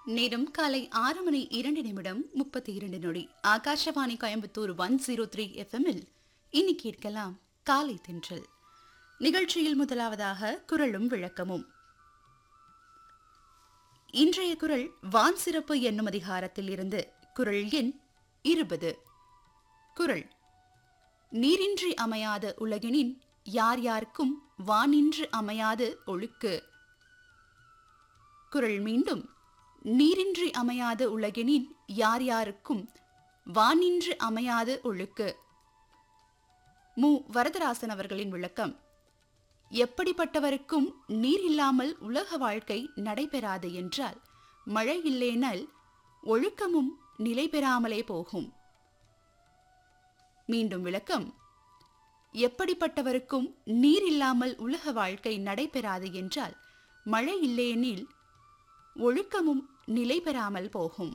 நேரம் காலை ஆறு மணி இரண்டு நிமிடம் முப்பத்தி இரண்டு நொடி Akashvani Coimbatore one zero three எஃப்எம்மில் இனி கேட்கலாம் காலை தென்றல் நிகழ்ச்சியில் முதலாவதாக குரலும் விளக்கமும் இன்றைய குரல் வான் சிறப்பு என்னும் அதிகாரத்தில் இருந்து குரல் எண் இருபது குரல் நீரின்றி அமையாத உலகினின் யார் யாருக்கும் வானின்று அமையாது ஒழுக்கு குரல் மீண்டும் நீரின்றி அமையாத உலகினின் யார் யாருக்கும் வானின்று அமையாது ஒழுக்கு மு வரதராசன் அவர்களின் விளக்கம் எப்படிப்பட்டவருக்கும் நீர் இல்லாமல் உலக வாழ்க்கை நடைபெறாது என்றால் மழை இல்லேனால் ஒழுக்கமும் நிலை பெறாமலே போகும் மீண்டும் விளக்கம் எப்படிப்பட்டவருக்கும் நீர் இல்லாமல் உலக வாழ்க்கை நடைபெறாது என்றால் மழை இல்லேனில் ஒழுக்கமும் நிலை பெறாமல் போகும்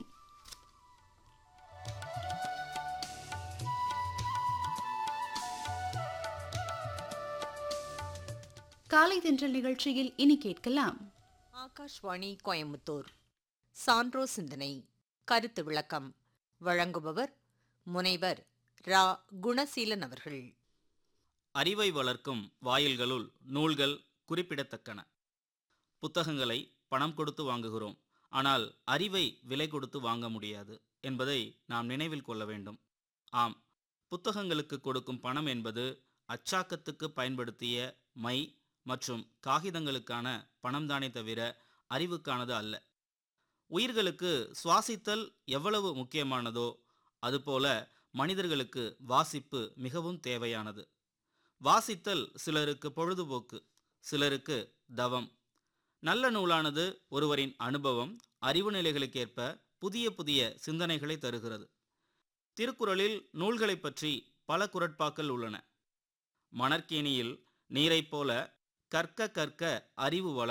காலை தென்றல் நிகழ்ச்சியில் இனி கேட்கலாம் ஆகாஷ்வாணி கோயம்புத்தூர் சான்றோ சிந்தனை கருத்து விளக்கம் வழங்குபவர் முனைவர் ரா குணசீலன் அவர்கள் அறிவை வளர்க்கும் வாயில்களுள் நூல்கள் குறிப்பிடத்தக்கன புத்தகங்களை பணம் கொடுத்து வாங்குகிறோம் ஆனால் அறிவை விலை கொடுத்து வாங்க முடியாது என்பதை நாம் நினைவில் கொள்ள வேண்டும் ஆம் புத்தகங்களுக்கு கொடுக்கும் பணம் என்பது அச்சாக்கத்துக்கு பயன்படுத்திய மை மற்றும் காகிதங்களுக்கான பணம்தானே தவிர அறிவுக்கானது அல்ல உயிர்களுக்கு சுவாசித்தல் எவ்வளவு முக்கியமானதோ அதுபோல மனிதர்களுக்கு வாசிப்பு மிகவும் தேவையானது வாசித்தல் சிலருக்கு பொழுதுபோக்கு சிலருக்கு தவம் நல்ல நூலானது ஒருவரின் அனுபவம் அறிவு நிலைகளுக்கேற்ப புதிய புதிய சிந்தனைகளை தருகிறது திருக்குறளில் நூல்களைப் பற்றி பல குரட்பாக்கள் உள்ளன மணற்கேணியில் நீரைப் போல கற்க கற்க அறிவு வளரும்